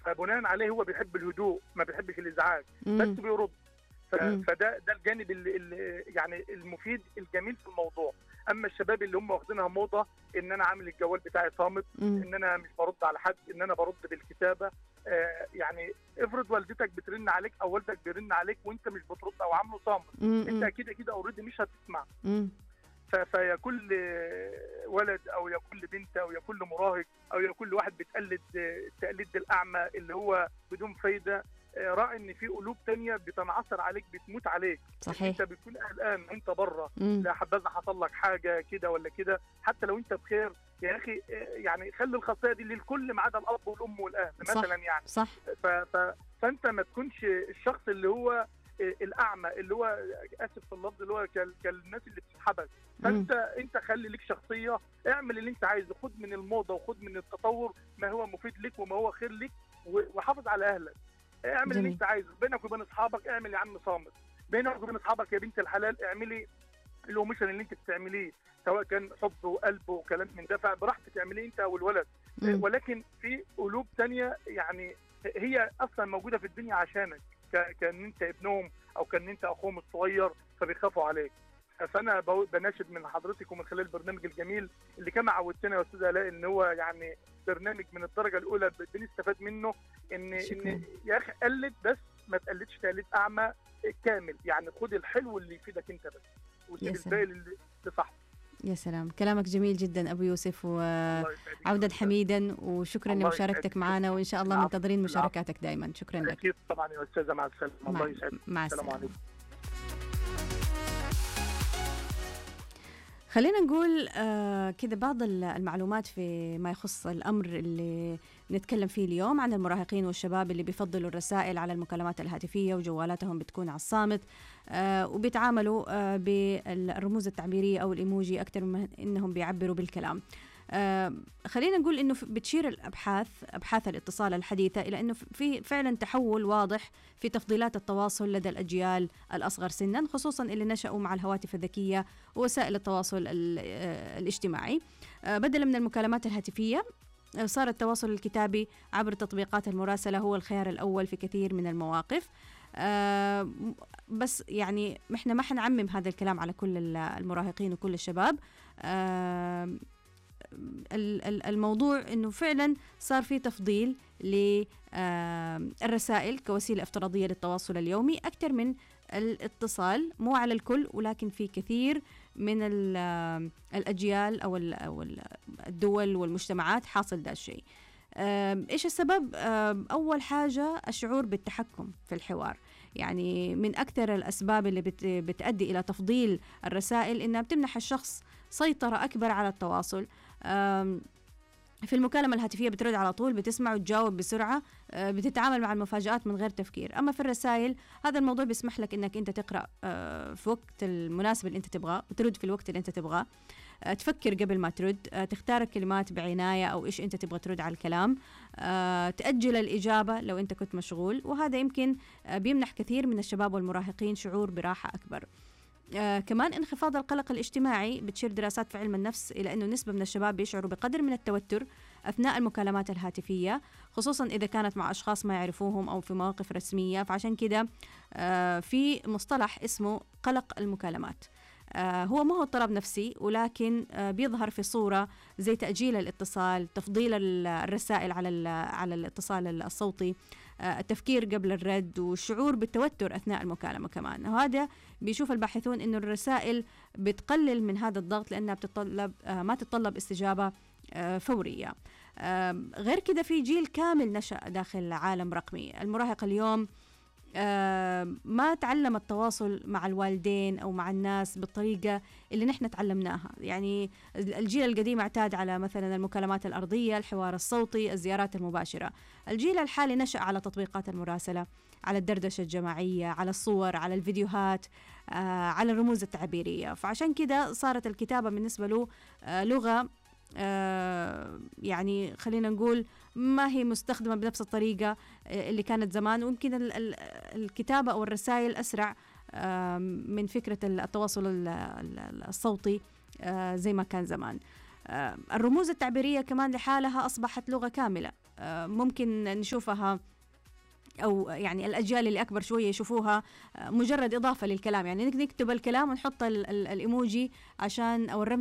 فبناء عليه هو بيحب الهدوء ما بيحبش الازعاج بس مم. بيرد ف- مم. فده ده الجانب اللي اللي يعني المفيد الجميل في الموضوع اما الشباب اللي هم واخدينها موضه ان انا عامل الجوال بتاعي صامت مم. ان انا مش برد على حد ان انا برد بالكتابه آه يعني افرض والدتك بترن عليك او والدك بيرن عليك وانت مش بترد او عامله صامت مم. انت مم. اكيد اكيد اوريدي مش هتسمع مم. ف- فيا كل ولد او يا كل بنت او يا كل مراهق او يا كل واحد بتقلد التقليد الاعمى اللي هو بدون فايده آه، راعي ان في قلوب تانية بتنعصر عليك بتموت عليك صحيح انت بتكون قلقان انت بره مم. لا حبذا حصل لك حاجه كده ولا كده حتى لو انت بخير يا اخي آه، يعني خلي الخاصيه دي للكل ما عدا الاب والام والاهل صح. مثلا يعني صح ف... ف... فانت ما تكونش الشخص اللي هو آه، الاعمى اللي هو اسف في اللفظ اللي هو كال... كالناس اللي بتتحبس فانت انت خلي ليك شخصيه اعمل اللي انت عايزه خد من الموضه وخد من التطور ما هو مفيد لك وما هو خير لك و- وحافظ على اهلك اعمل جميل. اللي انت عايزه بينك وبين اصحابك اعمل يا عم صامت بينك وبين اصحابك يا بنت الحلال اعملي الاوميشن اللي انت بتعمليه سواء كان حب وقلب وكلام من ده فبراحتك اعمليه انت والولد مم. ولكن في قلوب تانية يعني هي اصلا موجوده في الدنيا عشانك ك- كان انت ابنهم او كان انت اخوهم الصغير فبيخافوا عليك فانا بقول- بناشد من حضرتك ومن خلال البرنامج الجميل اللي كما عودتنا يا استاذ الاء ان هو يعني برنامج من الدرجه الاولى بنستفاد منه ان شكراً. ان يا اخي قلد بس ما تقلدش تقليد اعمى كامل يعني خد الحلو اللي يفيدك انت بس وسيب يا سلام. الباقي لل- لصاحبك يا سلام كلامك جميل جدا ابو يوسف الله يسعدك. وعودا حميدا وشكرا الله لمشاركتك يسعدك. معنا وان شاء الله العفو. منتظرين العفو. مشاركاتك دائما شكرا لك اكيد طبعا يا استاذه مع السلامه مع, الله يسعدك مع السلام السلامه عليكم خلينا نقول آه كده بعض ال- المعلومات في ما يخص الأمر اللي نتكلم فيه اليوم عن المراهقين والشباب اللي بيفضلوا الرسائل على المكالمات الهاتفية وجوالاتهم بتكون على الصامت آه وبيتعاملوا آه بالرموز التعبيرية أو الإيموجي أكثر من إنهم بيعبروا بالكلام آه خلينا نقول انه ف- بتشير الابحاث ابحاث الاتصال الحديثه الى انه ف- في فعلا تحول واضح في تفضيلات التواصل لدى الاجيال الاصغر سنا خصوصا اللي نشأوا مع الهواتف الذكيه ووسائل التواصل ال- آه، الاجتماعي آه، بدلا من المكالمات الهاتفيه آه، صار التواصل الكتابي عبر تطبيقات المراسله هو الخيار الاول في كثير من المواقف آه، م- بس يعني احنا ما حنعمم هذا الكلام على كل ال- المراهقين وكل الشباب آه، ال- ال- الموضوع انه فعلا صار في تفضيل للرسائل كوسيله افتراضيه للتواصل اليومي اكثر من الاتصال مو على الكل ولكن في كثير من ال- آه، الاجيال او ال- أو ال- الدول والمجتمعات حاصل ذا الشيء آم، ايش السبب آم، اول حاجه الشعور بالتحكم في الحوار يعني من اكثر الاسباب اللي بت- بتؤدي الى تفضيل الرسائل انها بتمنح الشخص سيطره اكبر على التواصل آم، في المكالمة الهاتفية بترد على طول بتسمع وتجاوب بسرعة آه، بتتعامل مع المفاجآت من غير تفكير أما في الرسائل هذا الموضوع بيسمح لك أنك أنت تقرأ آه، في وقت المناسب اللي أنت تبغاه وترد في الوقت اللي أنت تبغاه آه، تفكر قبل ما ترد آه، تختار الكلمات بعناية أو إيش أنت تبغى ترد على الكلام آه، تأجل الإجابة لو أنت كنت مشغول وهذا يمكن آه، بيمنح كثير من الشباب والمراهقين شعور براحة أكبر آه كمان انخفاض القلق الاجتماعي بتشير دراسات في علم النفس إلى أنه نسبة من الشباب بيشعروا بقدر من التوتر أثناء المكالمات الهاتفية خصوصا إذا كانت مع أشخاص ما يعرفوهم أو في مواقف رسمية فعشان كده آه في مصطلح اسمه قلق المكالمات آه هو ما هو اضطراب نفسي ولكن آه بيظهر في صورة زي تأجيل الاتصال تفضيل ال- الرسائل على ال- على الاتصال الصوتي آه التفكير قبل الرد والشعور بالتوتر أثناء المكالمة كمان وهذا بيشوف الباحثون انه الرسائل بتقلل من هذا الضغط لانها بتتطلب آه، ما تتطلب استجابه آه، فوريه آم، غير كده في جيل كامل نشا داخل عالم رقمي المراهق اليوم آم، ما تعلم التواصل مع الوالدين او مع الناس بالطريقه اللي نحن تعلمناها يعني الجيل القديم اعتاد على مثلا المكالمات الارضيه الحوار الصوتي الزيارات المباشره الجيل الحالي نشا على تطبيقات المراسله على الدردشه الجماعيه على الصور على الفيديوهات آه، على الرموز التعبيريه فعشان كده صارت الكتابه بالنسبه له آه، لغه آه، يعني خلينا نقول ما هي مستخدمه بنفس الطريقه آه، اللي كانت زمان ويمكن ال- ال- الكتابه او الرسائل اسرع آه، من فكره التواصل ال- ال- الصوتي آه، زي ما كان زمان آه، الرموز التعبيريه كمان لحالها اصبحت لغه كامله آه، ممكن نشوفها او يعني الاجيال اللي اكبر شويه يشوفوها آه، مجرد اضافه للكلام يعني نكتب الكلام ونحط الايموجي عشان او الرمز